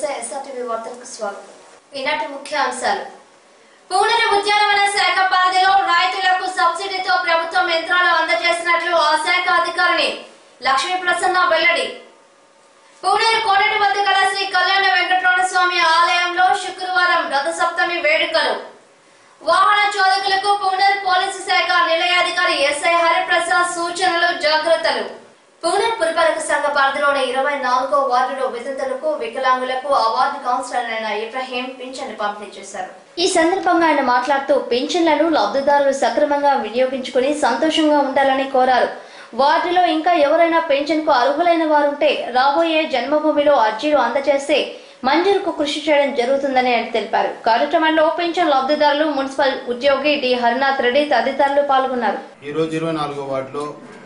నమస్తే ఎస్ఆర్టీవీ వార్తలకు స్వాగతం ఈనాటి ముఖ్య అంశాలు పూణె ఉద్యానవన శాఖ పరిధిలో రైతులకు సబ్సిడీతో ప్రభుత్వం యంత్రాలు అందజేసినట్లు ఆ శాఖ అధికారిని లక్ష్మీ ప్రసన్న వెల్లడి పూణె కోనటి వద్ద గల శ్రీ కళ్యాణ వెంకటరమణ స్వామి ఆలయంలో శుక్రవారం రథసప్తమి వేడుకలు వాహన చోదకులకు పూణె పోలీసు శాఖ నిలయాధికారి ఎస్ఐ హరిప్రసాద్ సూచనలు జాగ్రత్తలు పూణె పురపాలక సంఘ పరిధిలోని ఇరవై నాలుగో వార్డులో వితంతులకు వికలాంగులకు అవార్డు కౌన్సిలర్ అయిన ఇబ్రహీం పింఛన్ పంపిణీ చేశారు ఈ సందర్భంగా ఆయన మాట్లాడుతూ పింఛన్లను లబ్ధిదారులు సక్రమంగా వినియోగించుకుని సంతోషంగా ఉండాలని కోరారు వార్డులో ఇంకా ఎవరైనా పెన్షన్ కు అర్హులైన వారుంటే రాబోయే జన్మభూమిలో అర్జీలు అందజేస్తే మంజూరుకు కృషి చేయడం జరుగుతుందని ఆయన తెలిపారు కార్యక్రమంలో పెన్షన్ లబ్ధిదారులు మున్సిపల్ ఉద్యోగి డి హరినాథ్ రెడ్డి తదితరులు పాల్గొన్నారు ఈ రోజు ఇరవై నాలుగో వార్డులో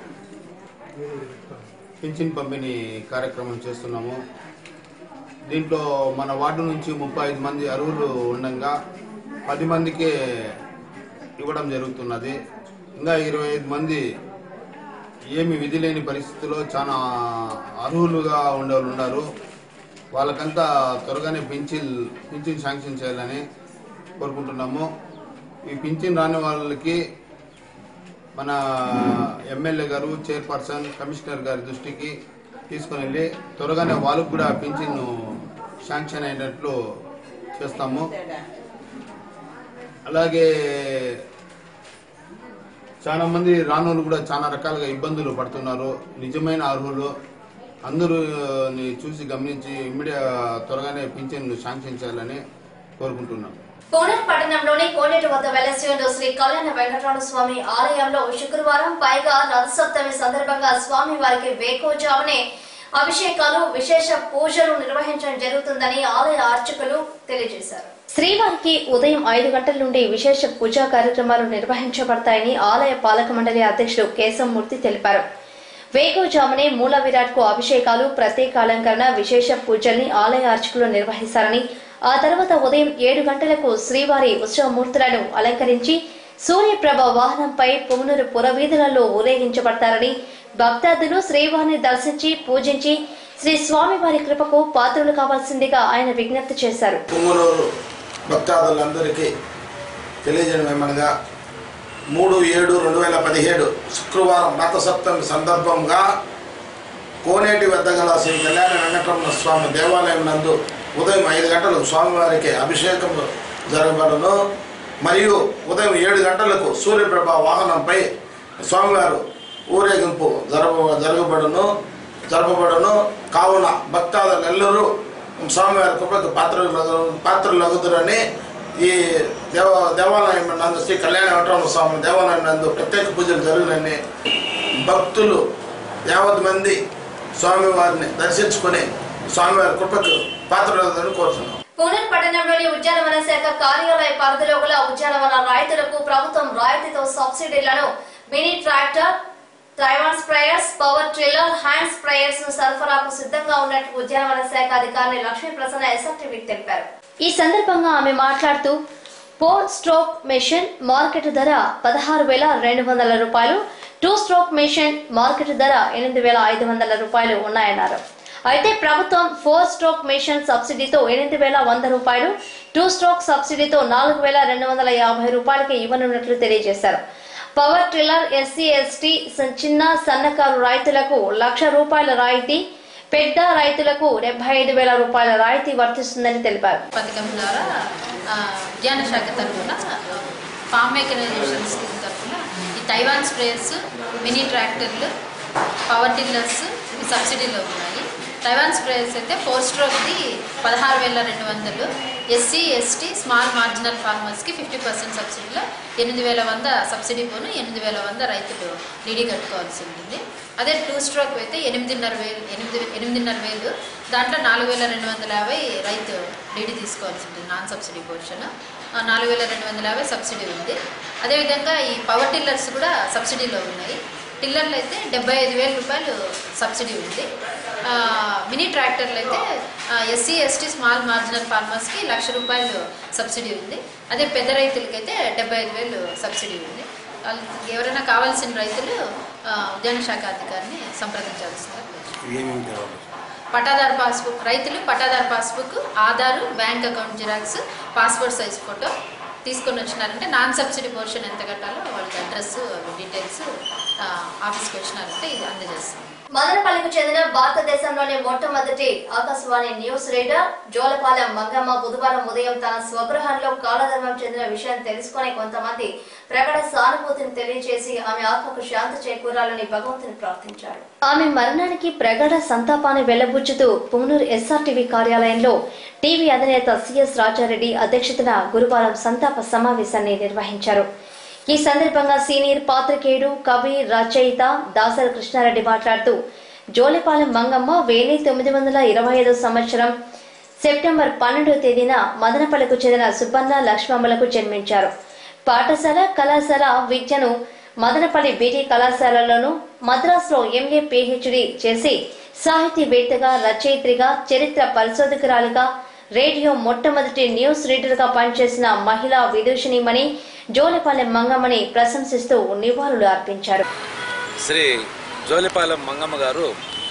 పింఛన్ పంపిణీ కార్యక్రమం చేస్తున్నాము దీంట్లో మన వార్డు నుంచి ముప్పై ఐదు మంది అర్హులు ఉండగా పది మందికే ఇవ్వడం జరుగుతున్నది ఇంకా ఇరవై ఐదు మంది ఏమి విధి లేని పరిస్థితిలో చాలా అర్హులుగా ఉండేవాళ్ళు ఉన్నారు వాళ్ళకంతా త్వరగానే పింఛన్ పింఛన్ శాంక్షన్ చేయాలని కోరుకుంటున్నాము ఈ పింఛన్ రాని వాళ్ళకి మన ఎమ్మెల్యే గారు చైర్పర్సన్ కమిషనర్ గారి దృష్టికి తీసుకుని వెళ్ళి త్వరగానే వాళ్ళకు కూడా పింఛన్ శాంక్షన్ అయినట్లు చేస్తాము అలాగే చాలా మంది రానోళ్ళు కూడా చాలా రకాలుగా ఇబ్బందులు పడుతున్నారు నిజమైన అర్హులు అందరూ చూసి గమనించి ఇమ్మీడియా త్వరగానే పింఛన్ శాంక్షన్ చేయాలని కోరుకుంటున్నాం పూణె పట్టణంలోని కోనేటి వద్ద వెలసి ఉన్న శ్రీ కళ్యాణ వెంకటరమణ స్వామి ఆలయంలో శుక్రవారం పైగా రథసప్తమి సందర్భంగా స్వామి వారికి వేకోజామునే అభిషేకాలు విశేష పూజలు నిర్వహించడం జరుగుతుందని ఆలయ అర్చకులు తెలియజేశారు శ్రీవారికి ఉదయం ఐదు గంటల నుండి విశేష పూజా కార్యక్రమాలు నిర్వహించబడతాయని ఆలయ పాలక మండలి అధ్యక్షుడు కేశవమూర్తి తెలిపారు వేకోజామునే మూల విరాట్ కు అభిషేకాలు ప్రత్యేక అలంకరణ విశేష పూజల్ని ఆలయ అర్చకులు నిర్వహిస్తారని ఆ తర్వాత ఉదయం ఏడు గంటలకు శ్రీవారి ఉత్సవమూర్తులను అలంకరించి సూర్యప్రభ వాహనంపై పుంగనూరు పురవీధులలో ఊరేగించబడతారని భక్తాదులు శ్రీవారిని దర్శించి పూజించి శ్రీ స్వామివారి కృపకు పాత్రలు కావాల్సిందిగా ఆయన విజ్ఞప్తి చేశారు పుంగనూరు భక్తాదులందరికీ తెలియజేయడం ఏమనగా మూడు ఏడు రెండు వేల పదిహేడు శుక్రవారం రథసప్తమి సందర్భంగా కోనేటి వద్ద గల శ్రీ కళ్యాణ వెంకటరమణ స్వామి దేవాలయం నందు ఉదయం ఐదు గంటలకు స్వామివారికి అభిషేకం జరగబడను మరియు ఉదయం ఏడు గంటలకు సూర్యప్రభ వాహనంపై స్వామివారు ఊరేగింపు జరగ జరగబడును జరపబడును కావున భక్తాదులెల్లరూ స్వామివారి కృపకు పాత్రలు పాత్రలగుదురని ఈ దేవ దేవాలయం నందు శ్రీ కళ్యాణ వెంకటరమణ స్వామి దేవాలయం నందు ప్రత్యేక పూజలు జరుగునని భక్తులు యావత్ మంది స్వామివారిని దర్శించుకొని స్వామివారి కృపకు పాత్రలని కోరుతున్నాం పూణె పట్టణంలోని ఉద్యానవన శాఖ కార్యాలయ పరిధిలో గల ఉద్యానవన రైతులకు ప్రభుత్వం రాయితీతో సబ్సిడీలను mini tractor Taiwan sprayers power tiller hand sprayers ను సరఫరాకు సిద్ధంగా ఉన్నట్లు ఉద్యానవన శాఖ అధికారిని లక్ష్మీ ప్రసన్న ఎస్ఆర్టీవీకి తెలిపారు ఈ సందర్భంగా ఆమె మాట్లాడుతూ ఫోర్ స్ట్రోక్ మెషిన్ మార్కెట్ ధర పదహారు వేల రెండు వందల రూపాయలు టూ స్ట్రోక్ మెషిన్ మార్కెట్ ధర ఎనిమిది వేల ఐదు వందల రూపాయలు ఉన్నాయన్నారు అయితే ప్రభుత్వం ఫోర్ స్ట్రోక్ మెషిన్ సబ్సిడీతో ఎనిమిది వేల వంద రూపాయలు టూ స్ట్రోక్ సబ్సిడీతో నాలుగు వేల రెండు వందల యాభై రూపాయలకి ఇవ్వనున్నట్లు తెలియజేశారు పవర్ ట్రిల్లర్ ఎస్సీ ఎస్టీ చిన్న సన్నకారు రైతులకు లక్ష రూపాయల రాయితీ పెద్ద రైతులకు డెబ్బై ఐదు వేల రూపాయల రాయితీ వర్తిస్తుందని తెలిపారు పథకం ద్వారా ఆ, ఉద్యాన శాఖ తరఫున ఫామ్ మెకనైజేషన్ స్కీమ్ తరఫున ఈ Taiwan sprayers mini tractors power tillers ఇవి సబ్సిడీలో ఉన్నాయి తైవాన్ స్ప్రేయర్స్ అయితే ఫోర్ స్ట్రోక్ది పదహారు వేల రెండు వందలు ఎస్సీ ఎస్టీ స్మాల్ మార్జినల్ ఫార్మర్స్కి ఫిఫ్టీ పర్సెంట్ సబ్సిడీలో ఎనిమిది వేల వంద సబ్సిడీ పోను ఎనిమిది వేల వంద రైతులు డీడీ కట్టుకోవాల్సి ఉంటుంది అదే టూ స్ట్రోక్ అయితే ఎనిమిదిన్నర వేలు ఎనిమిది ఎనిమిదిన్నర వేలు దాంట్లో నాలుగు వేల రెండు వందల యాభై రైతు డీడీ తీసుకోవాల్సి ఉంటుంది నాన్ సబ్సిడీ పోర్షన్ నాలుగు వేల రెండు వందల యాభై సబ్సిడీ ఉంది అదేవిధంగా ఈ పవర్ టిల్లర్స్ కూడా సబ్సిడీలో ఉన్నాయి టిల్లర్లు అయితే డెబ్బై ఐదు వేల రూపాయలు సబ్సిడీ ఉంది ఆ, మినీ ట్రాక్టర్లు అయితే ఎస్సీ ఎస్టీ స్మాల్ మార్జినల్ ఫార్మర్స్కి లక్ష రూపాయలు సబ్సిడీ ఉంది అదే పెద్ద రైతులకైతే డెబ్బై ఐదు వేలు సబ్సిడీ ఉంది వాళ్ళకి ఎవరైనా కావాల్సిన రైతులు ఆ, ఉద్యాన శాఖ అధికారిని సంప్రదించాల్సిందిగా కోరుతున్నాను. ఏమేమి తేవాలి పటాదారు పాస్బుక్ రైతులు పటాదారు passbook Aadhaar bank account xerox passport size photo తీసుకొని వచ్చినారంటే నాన్ సబ్సిడీ పోర్షన్ ఎంత కట్టాలో వాళ్ళకి అడ్రస్ డీటెయిల్స్ ఆఫీస్కి వచ్చినారంటే ఇది అందజేస్తాం మదనపల్లికి చెందిన భారతదేశంలోని మొట్టమొదటి ఆకాశవాణి న్యూస్ రీడర్ జోలపాలెం మంగమ్మ బుధవారం ఉదయం తన స్వగృహంలో కాలధర్మం చెందిన విషయం తెలుసుకునే కొంతమంది ప్రకట సానుభూతిని తెలియజేసి ఆమె ఆత్మకు శాంతి చేకూరాలని భగవంతుని ప్రార్థించాడు ఆమె మరణానికి ప్రగాఢ సంతాపాన్ని వెళ్లబుచ్చుతూ పుంగనూరు ఎస్ఆర్టీవీ కార్యాలయంలో టీవీ అధినేత సిఎస్ రాజారెడ్డి అధ్యక్షతన గురువారం సంతాప సమావేశాన్ని నిర్వహించారు ఈ సందర్భంగా సీనియర్ పాత్రికేయుడు కవి రచయిత దాసరి కృష్ణారెడ్డి మాట్లాడుతూ జోలెపాలెం మంగమ్మ వేలి తొమ్మిది వందల ఇరవై ఐదో సంవత్సరం సెప్టెంబర్ పన్నెండవ తేదీన మదనపల్లికు చెందిన సుబ్బన్న లక్ష్మమ్మలకు జన్మించారు పాఠశాల కళాశాల విద్యను మదనపల్లి బీటీ కళాశాలలోను మద్రాసులో ఎంఏ పిహెచ్డి చేసి సాహితీవేత్తగా రచయిత్రిగా చరిత్ర పరిశోధకురాలిగా రేడియో మొట్టమొదటి న్యూస్ రీడర్గా పనిచేసిన మహిళా విదూషిణిమణి జోలెపాలెం మంగమ్మని ప్రశంసిస్తూ నివాళులు అర్పించారు శ్రీ జోలిపాలెం మంగమ్మ గారు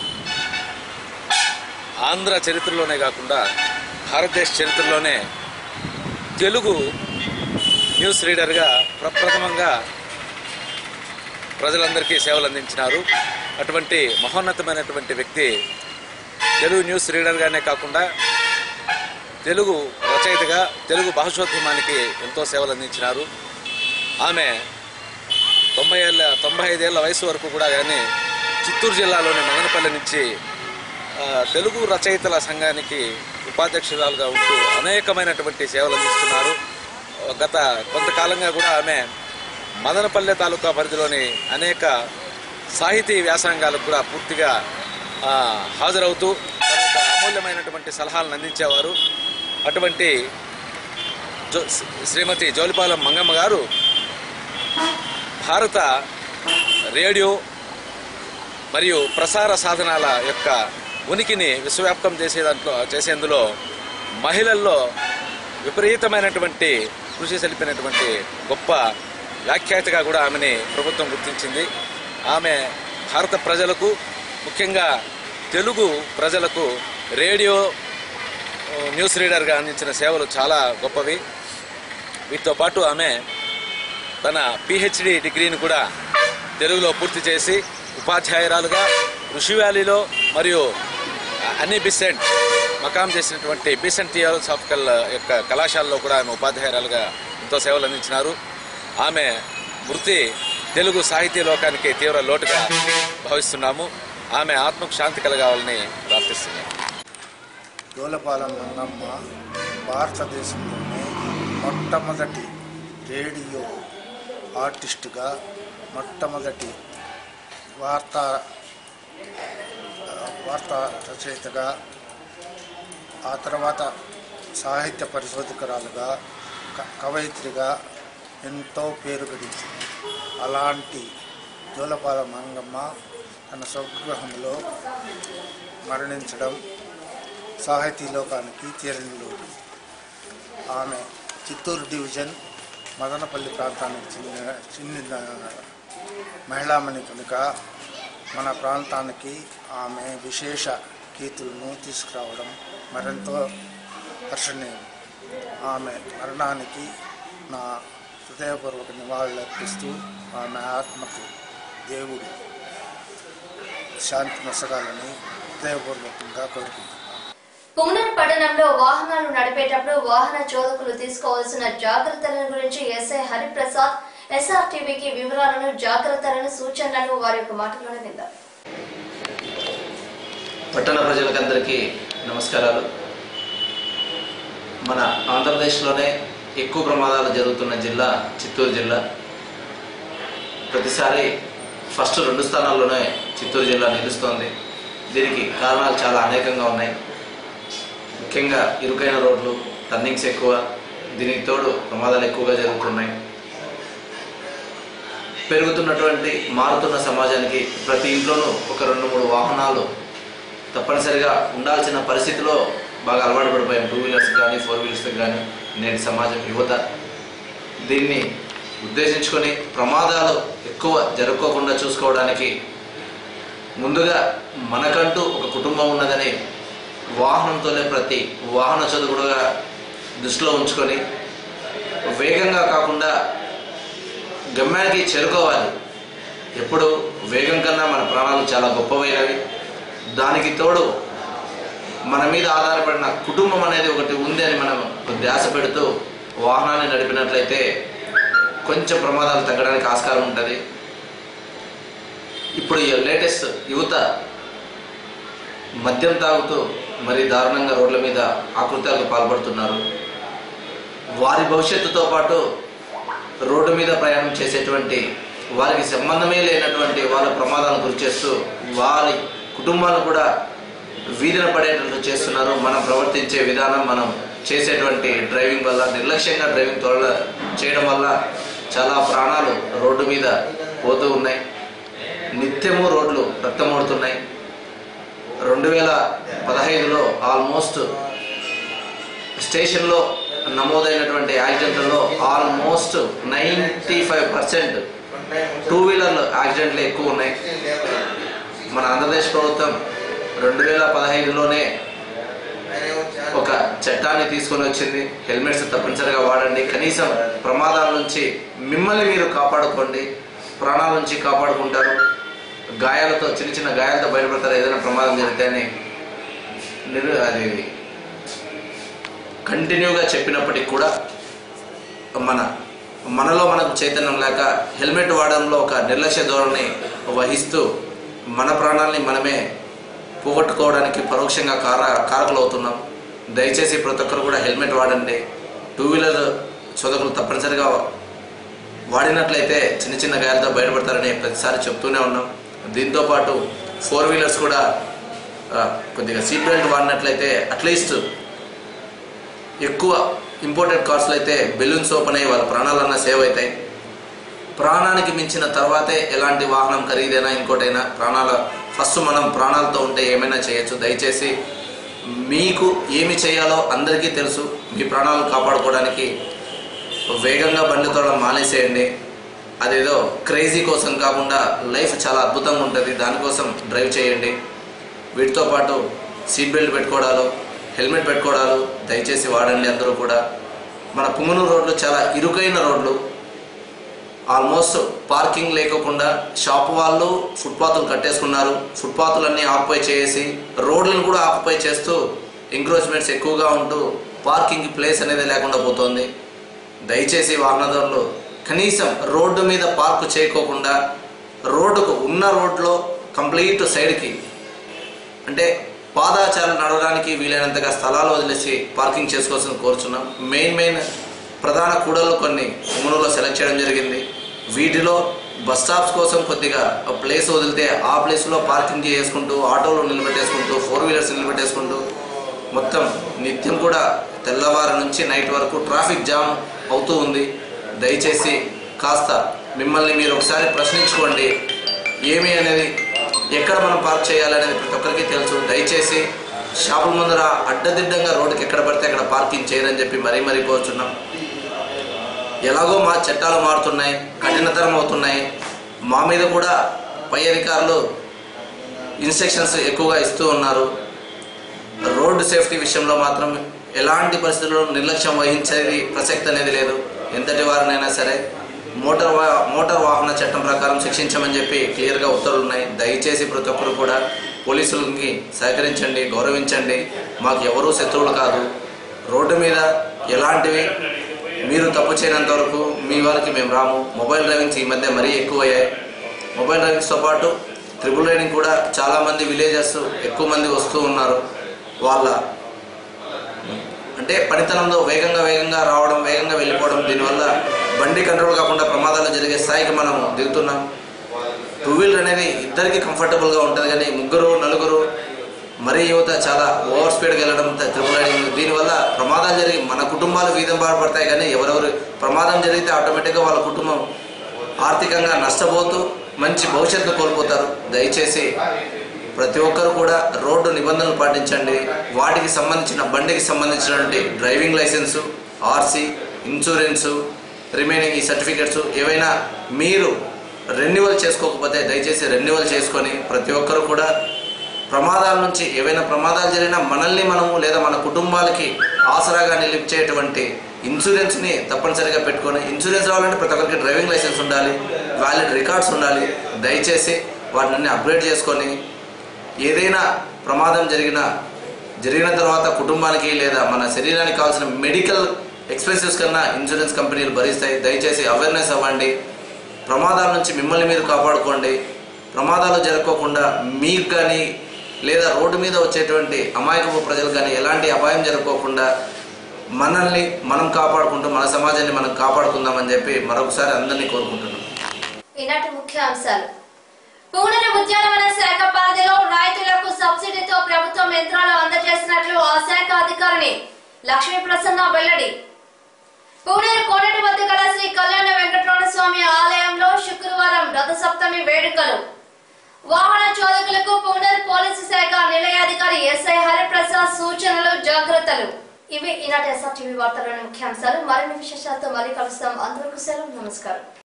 ఆంధ్ర చరిత్రలోనే కాకుండా భారతదేశ చరిత్రలోనే తెలుగు న్యూస్ రీడర్గా ప్రప్రథమంగా ప్రజలందరికీ సేవలు అందించినారు అటువంటి మహోన్నతమైనటువంటి వ్యక్తి తెలుగు న్యూస్ రీడర్గానే కాకుండా తెలుగు రచయితగా తెలుగు భాషోద్యమానికి ఎంతో సేవలు అందించినారు ఆమె తొంభై ఏళ్ళ తొంభై ఐదేళ్ల వయసు వరకు కూడా కానీ చిత్తూరు జిల్లాలోని మదనపల్లి నుంచి ఆ, తెలుగు రచయితల సంఘానికి ఉపాధ్యక్షురాలుగా ఉంటూ అనేకమైనటువంటి సేవలు అందిస్తున్నారు గత కొంతకాలంగా కూడా ఆమె మదనపల్లె తాలూకా పరిధిలోని అనేక సాహితీ వ్యాసంగాలకు కూడా పూర్తిగా ఆ, హాజరవుతూ తన యొక్క అమూల్యమైనటువంటి సలహాలను అందించేవారు అటువంటి జో శ్రీమతి జోలిపాలెం మంగమ్మ గారు భారత రేడియో మరియు ప్రసార సాధనాల యొక్క ఉనికిని విశ్వవ్యాప్తం చేసే దాంట్లో చేసేందులో మహిళల్లో విపరీతమైనటువంటి కృషి సలిపినటువంటి గొప్ప వ్యాఖ్యాతగా కూడా ఆమెని ప్రభుత్వం గుర్తించింది ఆమె భారత ప్రజలకు ముఖ్యంగా తెలుగు ప్రజలకు రేడియో ఆ, న్యూస్ రీడర్గా అందించిన సేవలు చాలా గొప్పవి వీటితో పాటు ఆమె తన పిహెచ్డి డిగ్రీని కూడా తెలుగులో పూర్తి చేసి ఉపాధ్యాయురాలుగా ఋషి వ్యాలీలో మరియు అన్ని బిసెంట్ మకాం చేసినటువంటి బిసెంట్ థియోసాఫికల్ యొక్క కళాశాలలో కూడా ఆమె ఉపాధ్యాయురాలుగా ఎంతో సేవలు అందించినారు ఆమె మృతి తెలుగు సాహితీ లోకానికి తీవ్ర లోటుగా భావిస్తున్నాము ఆమె ఆత్మకు శాంతి కలగాలని ప్రార్థిస్తున్నాము దూలపాలెం మంగమ్మ భారతదేశంలోనే మొట్టమొదటి రేడియో ఆర్టిస్టుగా మొట్టమొదటి వార్తా ఆ, వార్తా రచయితగా ఆ తర్వాత సాహిత్య పరిశోధకురాలుగా క- కవయిత్రిగా ఎంతో పేరు గడించింది అలాంటి జోలపాల మంగమ్మ తన స్వగృహంలో మరణించడం సాహితీ లోకానికి తీరని లోటు ఆమె చిత్తూరు డివిజన్ మదనపల్లి ప్రాంతానికి చెందిన చెందిన మహిళామణి కనుక మన ప్రాంతానికి ఆమె విశేష కీర్తులను తీసుకురావడం మరెంతో హర్షణీయం ఆమె మరణానికి నా హృదయపూర్వక నివాళులు అర్పిస్తూ ఆమె ఆత్మకు దేవుడు శాంతి నొసగాలని హృదయపూర్వకంగా కోరుకుంటున్నాను పుంగనూరు పట్టణంలో వాహనాలు నడిపేటప్పుడు వాహన చోదకులు తీసుకోవాల్సిన జాగ్రత్తల గురించి ఎస్ఐ హరిప్రసాద్ ఎస్ఆర్టీవీకి వివరాలను జాగ్రత్తలను సూచనలను వారి యొక్క మాటలోనే విందాం పట్టణ ప్రజలకందరికీ నమస్కారాలు మన ఆంధ్రప్రదేశ్లోనే ఎక్కువ ప్రమాదాలు జరుగుతున్న జిల్లా చిత్తూరు జిల్లా ప్రతిసారి ఫస్ట్ రెండు స్థానాల్లోనే చిత్తూరు జిల్లా నిలుస్తోంది దీనికి కారణాలు చాలా అనేకంగా ఉన్నాయి ముఖ్యంగా ఇరుకైన రోడ్లు టర్నింగ్స్ ఎక్కువ దీనికి తోడు ప్రమాదాలు ఎక్కువగా జరుగుతున్నాయి పెరుగుతున్నటువంటి మారుతున్న సమాజానికి ప్రతి ఇంట్లోనూ ఒక రెండు మూడు వాహనాలు తప్పనిసరిగా ఉండాల్సిన పరిస్థితిలో బాగా అలవాటు పడిపోయాం టూ వీలర్స్ కానీ ఫోర్ వీలర్స్ కానీ నేటి సమాజం యువత దీన్ని ఉద్దేశించుకొని ప్రమాదాలు ఎక్కువ జరుపుకోకుండా చూసుకోవడానికి ముందుగా మనకంటూ ఒక కుటుంబం ఉన్నదని వాహనంతోనే ప్రతి వాహన చదువుడుగా దృష్టిలో ఉంచుకొని వేగంగా కాకుండా గమ్యానికి చేరుకోవాలి ఎప్పుడు వేగం కన్నా మన ప్రాణాలు చాలా గొప్పవైనవి దానికి తోడు మన మీద ఆధారపడిన కుటుంబం అనేది ఒకటి ఉంది అని మనం ధ్యాస పెడుతూ వాహనాన్ని నడిపినట్లయితే కొంచెం ప్రమాదాలు తగ్గడానికి ఆస్కారం ఉంటుంది ఇప్పుడు ఈ లేటెస్ట్ యువత మద్యం తాగుతూ మరి దారుణంగా రోడ్ల మీద ఆకృత్యాలకు పాల్పడుతున్నారు వారి భవిష్యత్తుతో పాటు రోడ్డు మీద ప్రయాణం చేసేటువంటి వారికి సంబంధమే లేనటువంటి వాళ్ళ ప్రమాదాలను గురి చేస్తూ వారి కుటుంబాలను కూడా వీధిన పడేటట్లు చేస్తున్నారు మనం ప్రవర్తించే విధానం మనం చేసేటువంటి డ్రైవింగ్ వల్ల నిర్లక్ష్యంగా డ్రైవింగ్ త్వరగా చేయడం వల్ల చాలా ప్రాణాలు రోడ్డు మీద పోతూ ఉన్నాయి నిత్యము రోడ్లు రక్తమోడుతున్నాయి రెండు వేల పదహైదులో ఆల్మోస్ట్ స్టేషన్లో నమోదైనటువంటి యాక్సిడెంట్లలో almost ninety five percent two వీలర్లు యాక్సిడెంట్లు ఎక్కువ ఉన్నాయి మన ఆంధ్రప్రదేశ్ ప్రభుత్వం రెండు వేల పదహైదులోనే ఒక చట్టాన్ని తీసుకొని వచ్చింది హెల్మెట్స్ తప్పనిసరిగా వాడండి కనీసం ప్రమాదాల నుంచి మిమ్మల్ని మీరు కాపాడుకోండి ప్రాణాల నుంచి కాపాడుకుంటారు గాయాలతో చిన్న చిన్న గాయాలతో బయటపడతారు ఏదైనా ప్రమాదం జరిగితే అని నిరు అది కంటిన్యూగా చెప్పినప్పటికి కూడా మన మనలో మనకు చైతన్యం లేక హెల్మెట్ వాడడంలో ఒక నిర్లక్ష్య ధోరణి వహిస్తూ మన ప్రాణాలని మనమే పోగొట్టుకోవడానికి పరోక్షంగా కార కారకులు అవుతున్నాం దయచేసి ప్రతి ఒక్కరు కూడా హెల్మెట్ వాడండి టూ వీలర్ చదువులు తప్పనిసరిగా వాడినట్లయితే చిన్న చిన్న గాయాలతో బయటపడతారని ప్రతిసారి చెప్తూనే ఉన్నాం దీంతోపాటు ఫోర్ వీలర్స్ కూడా ఆ, కొద్దిగా సీట్ బెల్ట్ వాడినట్లయితే అట్లీస్ట్ ఎక్కువ ఇంపోర్టెడ్ కార్స్లో అయితే బెలూన్స్ ఓపెన్ అయ్యి వాళ్ళ ప్రాణాలన్నా సేవ్ అవుతాయి ప్రాణానికి మించిన తర్వాతే ఎలాంటి వాహనం ఖరీదైనా ఇంకోటైనా ప్రాణాల ఫస్ట్ మనం ప్రాణాలతో ఉంటే ఏమైనా చేయొచ్చు దయచేసి మీకు ఏమి చేయాలో అందరికీ తెలుసు మీ ప్రాణాలు కాపాడుకోవడానికి వేగంగా బండి తోడడం మానేసేయండి అదేదో క్రేజీ కోసం కాకుండా లైఫ్ చాలా అద్భుతంగా ఉంటుంది దానికోసం డ్రైవ్ చేయండి వీటితో పాటు సీట్ బెల్ట్ పెట్టుకోవడాలు హెల్మెట్ పెట్టుకోవడాలు దయచేసి వాడండి అందరూ కూడా మన పుంగనూరు రోడ్లు చాలా ఇరుకైన రోడ్లు ఆల్మోస్ట్ పార్కింగ్ లేకోకుండా షాప్ వాళ్ళు ఫుట్పాత్లు కట్టేసుకున్నారు ఫుట్పాత్లన్నీ ఆక్యుపై చేసి రోడ్లను కూడా ఆక్యుపై చేస్తూ ఎంక్రోచ్మెంట్స్ ఎక్కువగా ఉంటూ పార్కింగ్ ప్లేస్ అనేది లేకుండా పోతుంది దయచేసి వాహనదారులు కనీసం రోడ్డు మీద పార్క్ చేయకోకుండా రోడ్డుకు ఉన్న రోడ్లో కంప్లీట్ సైడ్కి అంటే పాదాచారం నడవడానికి వీలైనంతగా స్థలాలు వదిలేసి పార్కింగ్ చేసుకోవాల్సింది కోరుచున్నాం మెయిన్ మెయిన్ ప్రధాన కూడలు కొన్ని ఉమ్మనులో సెలెక్ట్ చేయడం జరిగింది వీటిలో బస్ స్టాప్స్ కోసం కొద్దిగా ప్లేస్ వదిలితే ఆ ప్లేస్లో పార్కింగ్ చేసుకుంటూ ఆటోలు నిలబెట్టేసుకుంటూ ఫోర్ వీలర్స్ నిలబెట్టేసుకుంటూ మొత్తం నిత్యం కూడా తెల్లవారు నుంచి నైట్ వరకు ట్రాఫిక్ జామ్ అవుతూ ఉంది దయచేసి కాస్త మిమ్మల్ని మీరు ఒకసారి ప్రశ్నించుకోండి ఏమి అనేది ఎక్కడ మనం పార్క్ చేయాలనేది ప్రతి ఒక్కరికి తెలుసు దయచేసి షాపుల ముందర అడ్డదిడ్డంగా రోడ్డుకి ఎక్కడ పడితే అక్కడ పార్కింగ్ చేయరని చెప్పి మరీ మరీ కోరుచున్నాం ఎలాగో మా చట్టాలు మారుతున్నాయి కఠినతరం అవుతున్నాయి మా మీద కూడా పై అధికారులు ఇన్స్ట్రక్షన్స్ ఎక్కువగా ఇస్తూ ఉన్నారు రోడ్డు సేఫ్టీ విషయంలో మాత్రం ఎలాంటి పరిస్థితుల్లో నిర్లక్ష్యం వహించేది ప్రసక్తి అనేది లేదు ఎంతటి వారినైనా సరే మోటార్ వా మోటార్ వాహన చట్టం ప్రకారం శిక్షించమని చెప్పి క్లియర్గా ఉత్తర్వులు ఉన్నాయి దయచేసి ప్రతి ఒక్కరు కూడా పోలీసులకి సహకరించండి గౌరవించండి మాకు ఎవరూ శత్రువులు కాదు రోడ్డు మీద ఎలాంటివి మీరు తప్పు చేయనంత వరకు మీ వారికి మేము రాము మొబైల్ డ్రైవింగ్స్ ఈ మధ్య మరీ ఎక్కువయ్యాయి మొబైల్ డ్రైవింగ్స్తో పాటు ట్రిపుల్ రైడింగ్ కూడా చాలామంది విలేజెస్ ఎక్కువ మంది వస్తూ ఉన్నారు వాళ్ళ అంటే పనితనంలో వేగంగా వేగంగా రావడం వేగంగా వెళ్ళిపోవడం దీనివల్ల బండి కంట్రోల్ కాకుండా ప్రమాదాలు జరిగే స్థాయికి మనం దిగుతున్నాం టూ వీలర్ అనేది ఇద్దరికి కంఫర్టబుల్గా ఉంటుంది కానీ ముగ్గురు నలుగురు మరీ యువత చాలా ఓవర్ స్పీడ్గా వెళ్ళడం ట్రిపుల్ రైడింగ్ దీనివల్ల ప్రమాదాలు జరిగి మన కుటుంబాలు వీధం బాధపడతాయి కానీ ఎవరెవరు ప్రమాదం జరిగితే ఆటోమేటిక్గా వాళ్ళ కుటుంబం ఆర్థికంగా నష్టపోతూ మంచి భవిష్యత్తు కోల్పోతారు దయచేసి ప్రతి ఒక్కరు కూడా రోడ్డు నిబంధనలు పాటించండి వాటికి సంబంధించిన బండికి సంబంధించినటువంటి driving licence RC insurance remaining ఈ సర్టిఫికెట్స్ ఏవైనా మీరు రెన్యువల్ చేసుకోకపోతే దయచేసి రెన్యువల్ చేసుకొని ప్రతి ఒక్కరు కూడా ప్రమాదాల నుంచి ఏవైనా ప్రమాదాలు జరిగినా మనల్ని మనము లేదా మన కుటుంబాలకి ఆసరాగా నిలిచేటువంటి ఇన్సూరెన్స్ని తప్పనిసరిగా పెట్టుకొని ఇన్సూరెన్స్ రావాలంటే ప్రతి ఒక్కరికి డ్రైవింగ్ లైసెన్స్ ఉండాలి వ్యాలిడ్ రికార్డ్స్ ఉండాలి దయచేసి వాటిని అప్గ్రేడ్ చేసుకొని ఏదైనా ప్రమాదం జరిగినా జరిగిన తర్వాత కుటుంబానికి లేదా మన శరీరానికి కావాల్సిన మెడికల్ ఎక్స్పెన్సెస్ కన్నా ఇన్సూరెన్స్ కంపెనీలు భరిస్తాయి దయచేసి అవేర్నెస్ అవ్వండి ప్రమాదాల నుంచి మిమ్మల్ని మీరు కాపాడుకోండి ప్రమాదాలు జరగకోకుండా మీకు కానీ లేదా రోడ్డు మీద వచ్చేటువంటి అమాయకపు ప్రజలు కానీ ఎలాంటి అపాయం జరగకోకుండా మనల్ని మనం కాపాడుకుంటూ మన సమాజాన్ని మనం కాపాడుకుందామని చెప్పి మరొకసారి అందరినీ కోరుకుంటున్నాం ఈనాటి ముఖ్య అంశాలు పువ్వుల ఉద్యానవన శాఖ పరిధిలో రైతులకు సబ్సిడీతో ప్రభుత్వం యంత్రాలు అందజేసినట్లు ఆ శాఖ అధికారిని లక్ష్మీ ప్రసన్న వెల్లడి పువ్వుల కోనటి వద్ద గల శ్రీ కళ్యాణ వెంకటరమణ స్వామి ఆలయంలో శుక్రవారం రథసప్తమి వేడుకలు వాహన చోదకులకు పునర్ పోలీసు శాఖ నిలయాధికారి ఎస్ఐ హరిప్రసాద్ సూచనలు జాగ్రత్తలు ఇవి ఈనాటి ఎస్ఆర్ టీవీ వార్తలోని ముఖ్యాంశాలు మరిన్ని విశేషాలతో మళ్ళీ కలుస్తాం అందరికీ సెలవు నమస్కారం